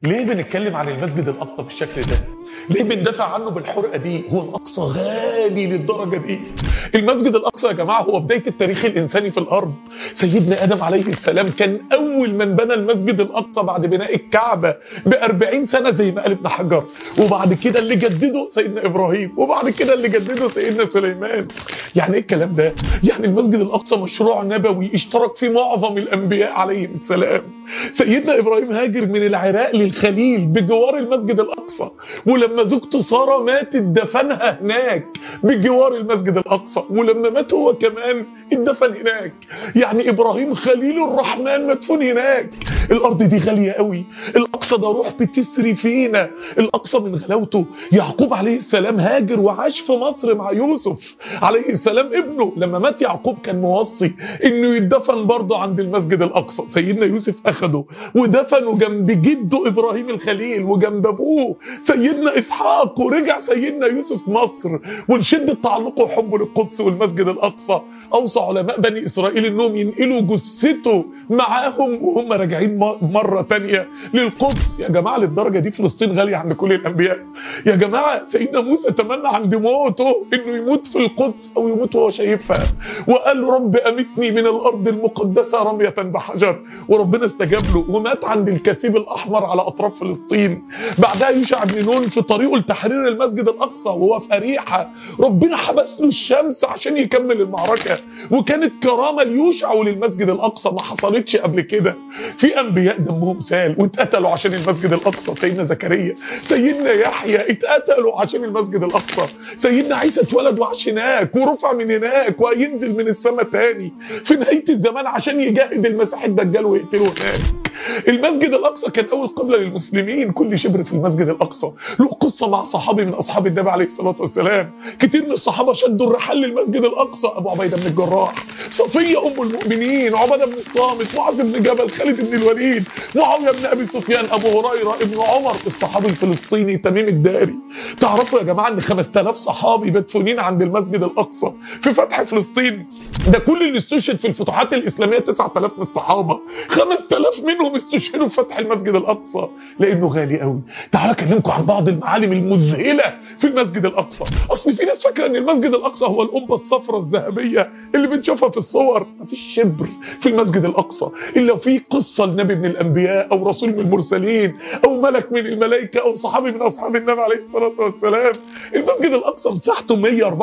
ليه بنتكلم عن المسجد الأقصى بالشكل ده؟ ليه بندافع عنه بالحرقة دي؟ هو الأقصى غالي للدرجة دي؟ المسجد الأقصى يا جماعة هو بداية التاريخ الإنساني في الأرض سيدنا آدم عليه السلام كان أول من بنى المسجد الأقصى بعد بناء الكعبة بأربعين سنة زي ما قال ابن حجر وبعد كده اللي جدده سيدنا إبراهيم وبعد كده اللي جدده سيدنا سليمان يعني إيه الكلام ده؟ يعني المسجد الأقصى مشروع نبوي اشترك فيه معظم الأنبياء عليهم السلام سيدنا إبراهيم هاجر من العراق للخليل بجوار المسجد الأقصى ولما زوجته سارة ماتت دفنها هناك بجوار المسجد الأقصى ولما مات هو كمان اتدفن هناك يعني إبراهيم خليل الرحمن مدفون هناك الأرض دي غالية قوي الأقصى ده روح بتسري فينا الأقصى من غلاوته يعقوب عليه السلام هاجر وعاش في مصر مع يوسف عليه السلام ابنه لما مات يعقوب كان موصي انه يدفن برضه عند المسجد الأقصى سيدنا يوسف أخده ودفنه جنب جده إبراهيم الخليل وجنب أبوه سيدنا إسحاق ورجع سيدنا يوسف مصر ولشدة تعلقه وحبه للقدس والمسجد الأقصى أوصى علماء بني إسرائيل إنهم ينقلوا جثته معاهم وهم راجعين مرة تانية للقدس يا جماعة للدرجة دي فلسطين غالية عند كل الأنبياء يا جماعة سيدنا موسى تمنى عند موته إنه يموت في القدس أو يموت وهو شايفها وقال رب أمتني من الأرض المقدسة رمية بحجر وربنا استجاب له ومات عند الكثيب الأحمر على أطراف فلسطين بعدها يوشع بن نون في طريقه لتحرير المسجد الأقصى وهو في أريحة ربنا حبس له الشمس عشان يكمل المعركة وكانت كرامة ليوشع وللمسجد الأقصى ما حصلتش قبل كده في أنبياء دمهم سال واتقتلوا عشان المسجد الأقصى سيدنا زكريا سيدنا يحيى اتقتلوا عشان المسجد الأقصى سيدنا عيسى اتولد وعاش هناك ورفع من هناك وهينزل من السماء تاني في نهاية الزمان عشان يجاهد المسيح الدجال ويقتله هناك المسجد الأقصى كان أول قبلة للمسلمين كل شبر في المسجد الأقصى له قصة مع صحابي من أصحاب النبي عليه الصلاة والسلام كتير من الصحابة شدوا الرحال للمسجد الأقصى أبو عبيدة بن الجراح صفية أم المؤمنين عبادة بن الصامت معاذ بن جبل خالد بن الوليد معاوية بن أبي سفيان أبو هريرة ابن عمر الصحابي الفلسطيني تميم الداري تعرفوا يا جماعة إن 5000 صحابي مدفونين عند المسجد الأقصى في فتح فلسطين ده كل اللي استشهد في الفتوحات الإسلامية 9000 من الصحابة 5000 منهم استشهدوا في فتح المسجد الأقصى لأنه غالي قوي تعالوا أكلمكم عن بعض المعالم المذهلة في المسجد الأقصى أصل في ناس فاكرة إن المسجد الأقصى هو القبة الصفراء الذهبية اللي بنشوفها في الصور مفيش شبر في المسجد الأقصى إلا في قصة لنبي من الأنبياء أو رسول من المرسلين أو ملك من الملائكة أو صحابي من أصحاب النبي عليه الصلاة والسلام المسجد الأقصى مساحته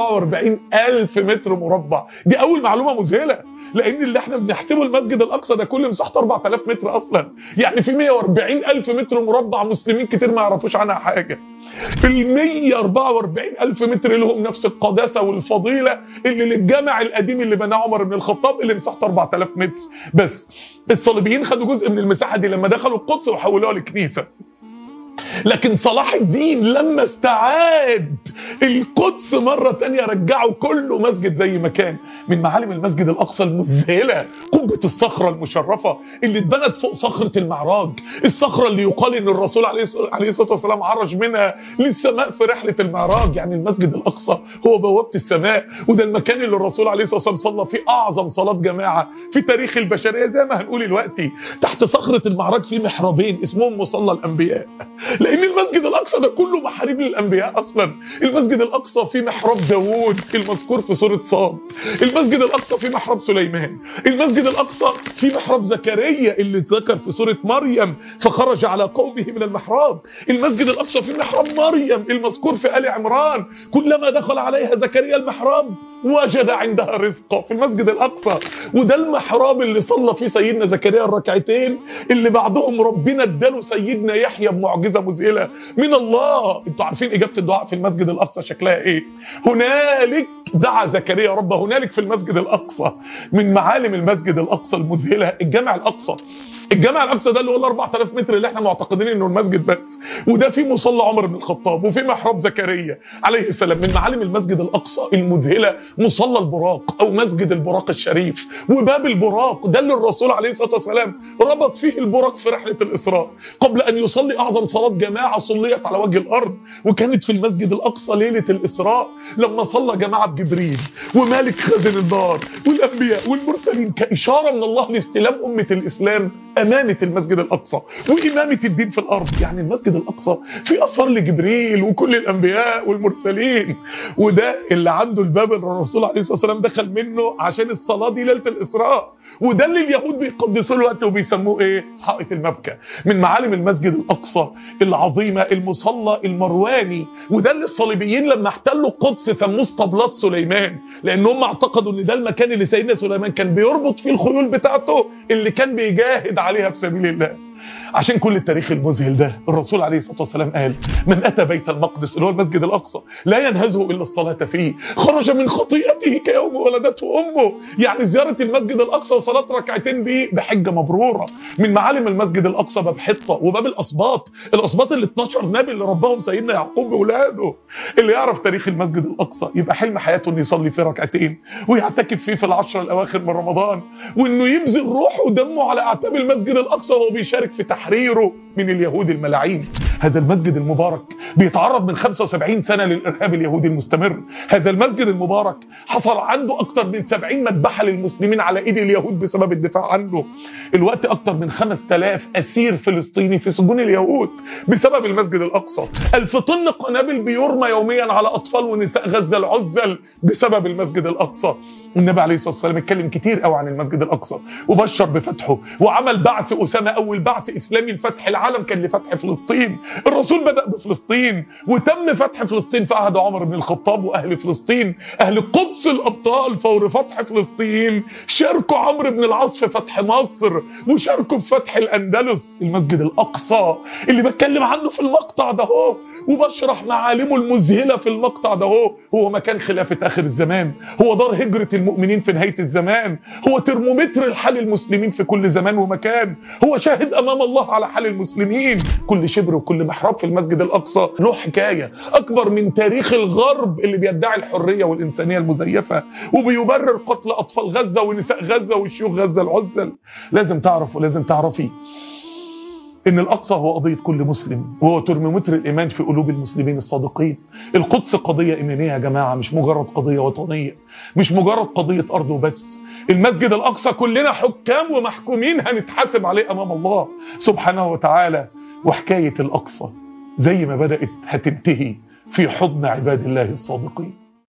144 ألف متر مربع دي أول معلومة مذهلة لأن اللي احنا بنحسبه المسجد الأقصى ده كل مساحته 4000 متر أصلا يعني في 140 ألف متر مربع مسلمين كتير ما يعرفوش عنها حاجة ال 144 ألف متر لهم نفس القداسة والفضيلة اللي للجامع القديم اللي بناه عمر بن الخطاب اللي مساحته 4000 متر بس الصليبيين خدوا جزء من المساحة دي لما دخلوا القدس وحولوها لكنيسة لكن صلاح الدين لما استعاد القدس مرة تانية رجعوا كله مسجد زي ما كان من معالم المسجد الأقصى المذهلة قبة الصخرة المشرفة اللي اتبنت فوق صخرة المعراج الصخرة اللي يقال ان الرسول عليه الصلاة والسلام عرج منها للسماء في رحلة المعراج يعني المسجد الأقصى هو بوابة السماء وده المكان اللي الرسول عليه الصلاة والسلام صلى فيه أعظم صلاة جماعة في تاريخ البشرية زي ما هنقول دلوقتي تحت صخرة المعراج في محرابين اسمهم مصلى الأنبياء لان المسجد الاقصى ده كله محاريب للانبياء اصلا المسجد الاقصى فيه محراب داوود المذكور في سوره صاد المسجد الاقصى فيه محراب سليمان المسجد الاقصى فيه محراب زكريا اللي اتذكر في سوره مريم فخرج على قومه من المحراب المسجد الاقصى فيه محراب مريم المذكور في ال عمران كلما دخل عليها زكريا المحراب وجد عندها رزقا في المسجد الأقصى وده المحراب اللي صلى فيه سيدنا زكريا الركعتين اللي بعدهم ربنا اداله سيدنا يحيى بمعجزة مذهلة من الله انتوا عارفين إجابة الدعاء في المسجد الأقصى شكلها إيه هنالك دعا زكريا ربه هنالك في المسجد الأقصى من معالم المسجد الأقصى المذهلة الجامع الأقصى الجامع الاقصى ده اللي هو ال 4000 متر اللي احنا معتقدين انه المسجد بس وده فيه مصلى عمر بن الخطاب وفيه محراب زكريا عليه السلام من معالم المسجد الاقصى المذهله مصلى البراق او مسجد البراق الشريف وباب البراق ده اللي الرسول عليه الصلاه والسلام ربط فيه البراق في رحله الاسراء قبل ان يصلي اعظم صلاه جماعه صليت على وجه الارض وكانت في المسجد الاقصى ليله الاسراء لما صلى جماعه بجبريل ومالك خازن النار والانبياء والمرسلين كاشاره من الله لاستلام امه الاسلام امانه المسجد الاقصى وامامه الدين في الارض يعني المسجد الاقصى في اثار لجبريل وكل الانبياء والمرسلين وده اللي عنده الباب اللي الرسول عليه الصلاه والسلام دخل منه عشان الصلاه دي ليله الاسراء وده اللي اليهود بيقدسوه الوقت وبيسموه ايه حائط المبكى من معالم المسجد الاقصى العظيمه المصلى المرواني وده اللي الصليبيين لما احتلوا القدس سموه اسطبلات سليمان لان هم اعتقدوا ان ده المكان اللي سيدنا سليمان كان بيربط فيه الخيول بتاعته اللي كان بيجاهد عليها في سبيل الله عشان كل التاريخ المذهل ده الرسول عليه الصلاه والسلام قال من اتى بيت المقدس اللي هو المسجد الاقصى لا ينهزه الا الصلاه فيه خرج من خطيئته كيوم ولدته امه يعني زياره المسجد الاقصى وصلاه ركعتين دي بحجه مبروره من معالم المسجد الاقصى باب حطه وباب الاسباط الاسباط اللي 12 نبي اللي ربهم سيدنا يعقوب باولاده اللي يعرف تاريخ المسجد الاقصى يبقى حلم حياته انه يصلي فيه ركعتين ويعتكف فيه في العشر الاواخر من رمضان وانه يبذل روحه ودمه على اعتاب المسجد الاقصى وهو بيشارك في تحريره من اليهود الملاعين هذا المسجد المبارك بيتعرض من 75 سنة للإرهاب اليهودي المستمر هذا المسجد المبارك حصل عنده أكثر من 70 مذبحة للمسلمين على إيد اليهود بسبب الدفاع عنه الوقت أكثر من 5000 أسير فلسطيني في سجون اليهود بسبب المسجد الأقصى ألف طن قنابل بيرمى يوميا على أطفال ونساء غزة العزل بسبب المسجد الأقصى النبي عليه الصلاة والسلام اتكلم كتير قوي عن المسجد الأقصى وبشر بفتحه وعمل بعث أسامة أول بعث إسلامي لفتح العالم كان لفتح فلسطين الرسول بدأ بفلسطين وتم فتح فلسطين في عهد عمر بن الخطاب وأهل فلسطين أهل قدس الأبطال فور فتح فلسطين شاركوا عمرو بن العاص في فتح مصر وشاركوا في فتح الأندلس المسجد الأقصى اللي بتكلم عنه في المقطع ده هو وبشرح معالمه المذهلة في المقطع ده هو هو مكان خلافة آخر الزمان هو دار هجرة المؤمنين في نهاية الزمان هو ترمومتر الحال المسلمين في كل زمان ومكان هو شاهد أمام الله على حال المسلمين كل شبر وكل محراب في المسجد الأقصى له حكاية أكبر من تاريخ الغرب اللي بيدعي الحرية والإنسانية المزيفة وبيبرر قتل أطفال غزة ونساء غزة وشيوخ غزة العزل لازم تعرف ولازم تعرفي ان الاقصى هو قضيه كل مسلم وهو ترمومتر الايمان في قلوب المسلمين الصادقين القدس قضيه ايمانيه يا جماعه مش مجرد قضيه وطنيه مش مجرد قضيه ارض وبس المسجد الاقصى كلنا حكام ومحكومين هنتحاسب عليه امام الله سبحانه وتعالى وحكايه الاقصى زي ما بدات هتنتهي في حضن عباد الله الصادقين